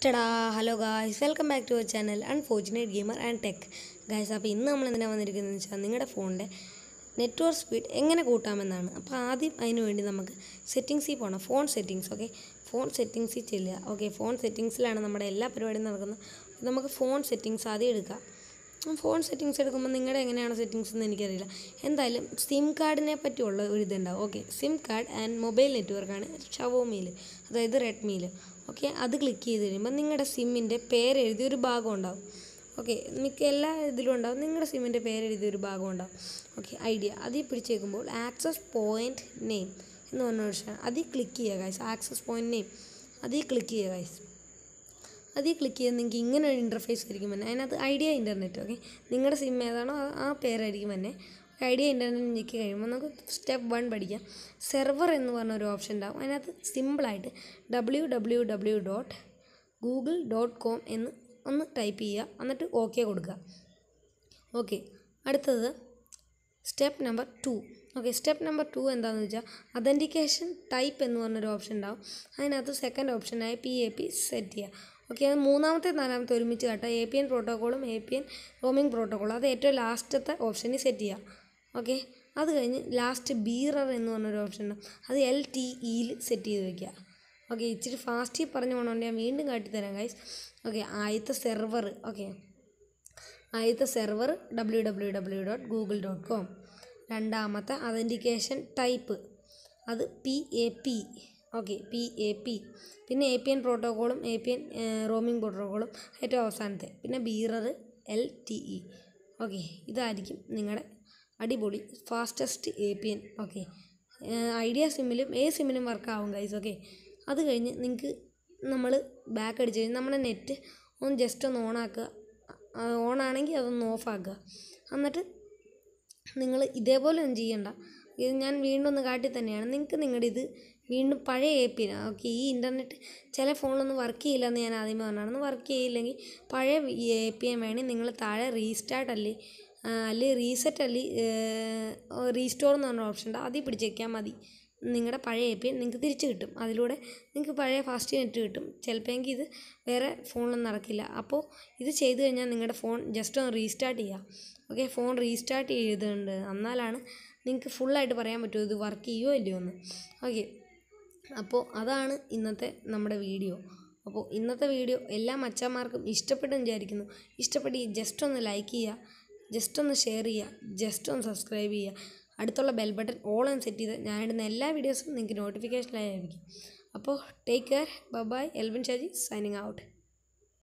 ടടാ hello guys welcome back to our channel unfortunate gamer and tech guys അപ്പോൾ ഇന്ന് നമ്മൾ എന്തിനാണ് വന്നിരിക്കുന്നതെന്ന് വെച്ചാൽ നിങ്ങളുടെ ഫോണിൻ്റെ നെറ്റ്വർക്ക് സ്പീഡ് എങ്ങനെ കൂട്ടാമെന്നാണ് അപ്പോൾ ആദ്യം അതിന് വേണ്ടി നമുക്ക് സെറ്റിങ്സിൽ പോകണം ഫോൺ സെറ്റിങ്സ് ഓക്കെ ഫോൺ സെറ്റിങ്സിൽ ചെല്ലുക ഓക്കെ ഫോൺ സെറ്റിങ്സിലാണ് നമ്മുടെ എല്ലാ പരിപാടിയും നടക്കുന്നത് നമുക്ക് ഫോൺ സെറ്റിങ്സ് ആദ്യം എടുക്കാം ഫോൺ സെറ്റിങ്സ് എടുക്കുമ്പോൾ നിങ്ങളുടെ എങ്ങനെയാണ് സെറ്റിങ്സ് എന്ന് എനിക്കറിയില്ല എന്തായാലും സിം കാർഡിനെ പറ്റിയുള്ള ഒരു ഇതുണ്ടാവും okay SIM card and mobile നെറ്റ്വർക്കാണ് ഷവോമിയിൽ അതായത് റെഡ്മിയിൽ ഓക്കെ അത് ക്ലിക്ക് ചെയ്ത് കഴിയുമ്പോൾ നിങ്ങളുടെ സിമ്മിൻ്റെ പേരെഴുതിയ ഒരു ഭാഗം ഉണ്ടാവും ഓക്കെ മിക്ക എല്ലാ ഇതിലും ഉണ്ടാവും നിങ്ങളുടെ സിമ്മിൻ്റെ പേരെഴുതിയ ഒരു ഭാഗം ഉണ്ടാവും ഓക്കെ ഐഡിയ അതിൽ പിടിച്ചേക്കുമ്പോൾ ആക്സസ് പോയിൻറ്റ് നെയിം എന്ന് പറഞ്ഞ ഓപ്ഷൻ അതിൽ ക്ലിക്ക് ചെയ്യുക ഗൈസ് ആക്സസ് പോയിൻറ്റ് നെയിം അതിൽ ക്ലിക്ക് ചെയ്യുക ഗൈസ് അതിൽ ക്ലിക്ക് ചെയ്ത് നിങ്ങൾക്ക് ഇങ്ങനെ ഒരു ഇൻ്റർഫേസ് ആയിരിക്കും തന്നെ അതിനകത്ത് ഐഡിയ ഇൻ്റർനെറ്റ് ഓക്കെ നിങ്ങളുടെ സിം ഏതാണോ ആ- ആ പേരായിരിക്കും തന്നെ ഐഡിയ ഇൻ്റർനെറ്റ് ഞെക്കി കഴിയുമ്പോൾ നമുക്ക് സ്റ്റെപ്പ് വൺ പഠിക്കാം സെർവർ എന്ന് പറഞ്ഞ ഒരു ഓപ്ഷൻ ഉണ്ടാവും അതിനകത്ത് സിമ്പിളായിട്ട് W W W dot Google dot com എന്ന് ഒന്ന് ടൈപ്പ് ചെയ്യുക എന്നിട്ട് ഓക്കെ കൊടുക്കുക ഓക്കെ അടുത്തത് step number two okay step number two എന്താണെന്ന് വെച്ചാൽ അതൻറ്റിക്കേഷൻ ടൈപ്പ് എന്ന് പറഞ്ഞൊരു ഓപ്ഷൻ ഉണ്ടാവും അതിനകത്ത് സെക്കൻഡ് ഓപ്ഷനായി പി എ പി സെറ്റ് ചെയ്യുക ഓക്കെ അത് മൂന്നാമത്തെ നാലാമത്തെ ഒരുമിച്ച് കാട്ടുക എ പി എൻ പ്രോട്ടോക്കോളും എ പി എൻ റോമിംഗ് പ്രോട്ടോക്കോളും അത് ഏറ്റവും ലാസ്റ്റത്തെ ഓപ്ഷനിൽ സെറ്റ് ചെയ്യുക ഓക്കെ അത് കഴിഞ്ഞ് ലാസ്റ്റ് ബീറർ എന്ന് പറഞ്ഞൊരു ഓപ്ഷൻ ഉണ്ടാവും അത് എൽ ടി ഇയിൽ സെറ്റ് ചെയ്ത് വെക്കുക ഓക്കെ ഇച്ചിരി ഫാസ്റ്റിൽ പറഞ്ഞു പോകണമെങ്കിൽ ഞാൻ വീണ്ടും കാട്ടിത്തരാം ഗൈസ് ഓക്കെ ആദ്യത്തെ സെർവർ ഓക്കെ ആദ്യത്തെ server W W W dot Google dot com രണ്ടാമത്തെ അതൻറ്റിക്കേഷൻ ടൈപ്പ് അത് P A P okay P A P പിന്നെ എ പി എൻ പ്രോട്ടോക്കോളും എ പി എൻ റോമിംഗ് പ്രോട്ടോക്കോളും ഏറ്റവും അവസാനത്തെ പിന്നെ bearer L T E okay ഇതായിരിക്കും നിങ്ങളുടെ അടിപൊളി fastest A P N okay Idea സിമ്മിലും ഏത് സിമ്മിലും വർക്കാവും ഗൈസ് ഓക്കെ അത് കഴിഞ്ഞ് നിങ്ങൾക്ക് നമ്മൾ ബാക്ക് അടിച്ച് കഴിഞ്ഞ് നമ്മുടെ നെറ്റ് ഒന്ന് ജസ്റ്റ് ഒന്ന് ഓണാക്കുക ഓൺ ആണെങ്കിൽ അതൊന്ന് ഓഫ് ആക്കുക എന്നിട്ട് നിങ്ങൾ ഇതേപോലെ ഒന്നും ചെയ്യണ്ട ഇത് ഞാൻ വീണ്ടും ഒന്ന് കാട്ടി തന്നെയാണ് നിങ്ങൾക്ക് നിങ്ങളുടെ ഇത് വീണ്ടും പഴയ എ പി ഓക്കെ ഈ ഇൻ്റർനെറ്റ് ചില ഫോണിലൊന്നും വർക്ക് ചെയ്യില്ല എന്ന് ഞാൻ ആദ്യമേ പറഞ്ഞാണ് വർക്ക് ചെയ്യില്ലെങ്കിൽ പഴയ എ പി എം വേണമെങ്കിൽ നിങ്ങൾ താഴെ റീസ്റ്റാർട്ട് അല്ലേ അല്ലെ റീസെറ്റ് അല്ലേ റീസ്റ്റോർ എന്ന് പറഞ്ഞ ഓപ്ഷൻ ഉണ്ട് അതിൽ പിടിച്ചേക്കാൻ മതി നിങ്ങളുടെ പഴയ എ പി നിങ്ങൾക്ക് തിരിച്ച് കിട്ടും അതിലൂടെ നിങ്ങൾക്ക് പഴയ ഫാസ്റ്റ് നെറ്റ് കിട്ടും ചിലപ്പോൾ ഇത് വേറെ ഫോണിലൊന്നും നടക്കില്ല അപ്പോൾ ഇത് ചെയ്ത് കഴിഞ്ഞാൽ നിങ്ങളുടെ ഫോൺ ജസ്റ്റ് ഒന്ന് റീസ്റ്റാർട്ട് ചെയ്യുക ഓക്കെ ഫോൺ റീസ്റ്റാർട്ട് ചെയ്തിട്ടുണ്ട് എന്നാലാണ് നിങ്ങൾക്ക് ഫുള്ളായിട്ട് പറയാൻ പറ്റുമോ ഇത് വർക്ക് ചെയ്യുമോ ഇല്ലയോ എന്ന് ഓക്കെ അപ്പോൾ അതാണ് ഇന്നത്തെ നമ്മുടെ വീഡിയോ അപ്പോൾ ഇന്നത്തെ വീഡിയോ എല്ലാ മച്ചന്മാർക്കും ഇഷ്ടപ്പെട്ടെന്ന് വിചാരിക്കുന്നു ഇഷ്ടപ്പെട്ട് ജസ്റ്റ് ഒന്ന് ലൈക്ക് ചെയ്യുക ജസ്റ്റ് ഒന്ന് ഷെയർ ചെയ്യുക ജസ്റ്റ് ഒന്ന് സബ്സ്ക്രൈബ് ചെയ്യുക അടുത്തുള്ള ബെൽ ബട്ടൺ ഓൾ എന്ന് സെറ്റ് ചെയ്ത് ഞാൻ ഇടുന്ന എല്ലാ വീഡിയോസും നിങ്ങൾക്ക് നോട്ടിഫിക്കേഷനായി ലഭിക്കും അപ്പോൾ take care bye Elvin Shaji signing out